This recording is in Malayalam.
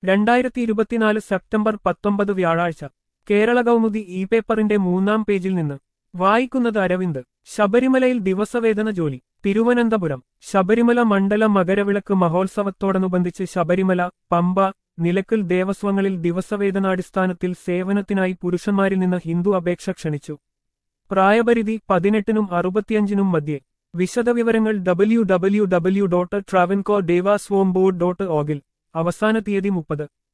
രണ്ടായിരത്തി ഇരുപത്തിനാല് സെപ്റ്റംബർ പത്തൊമ്പത് വ്യാഴാഴ്ച കേരള കൗമുദി ഇ പേപ്പറിന്റെ മൂന്നാം പേജിൽ നിന്ന് വായിക്കുന്നത് അരവിന്ദ് ശബരിമലയിൽ ദിവസവേതന ജോലി തിരുവനന്തപുരം ശബരിമല മണ്ഡല മകരവിളക്ക് മഹോത്സവത്തോടനുബന്ധിച്ച് ശബരിമല പമ്പ നിലക്കൽ ദേവസ്വങ്ങളിൽ ദിവസവേതനാടിസ്ഥാനത്തിൽ സേവനത്തിനായി പുരുഷന്മാരിൽ നിന്ന് ഹിന്ദു അപേക്ഷ ക്ഷണിച്ചു പ്രായപരിധി പതിനെട്ടിനും അറുപത്തിയഞ്ചിനും മധ്യേ വിശദവിവരങ്ങൾ W W W dot Travancore Devaswom board dot ഓഗിൽ അവസാന തീയതി മുപ്പത്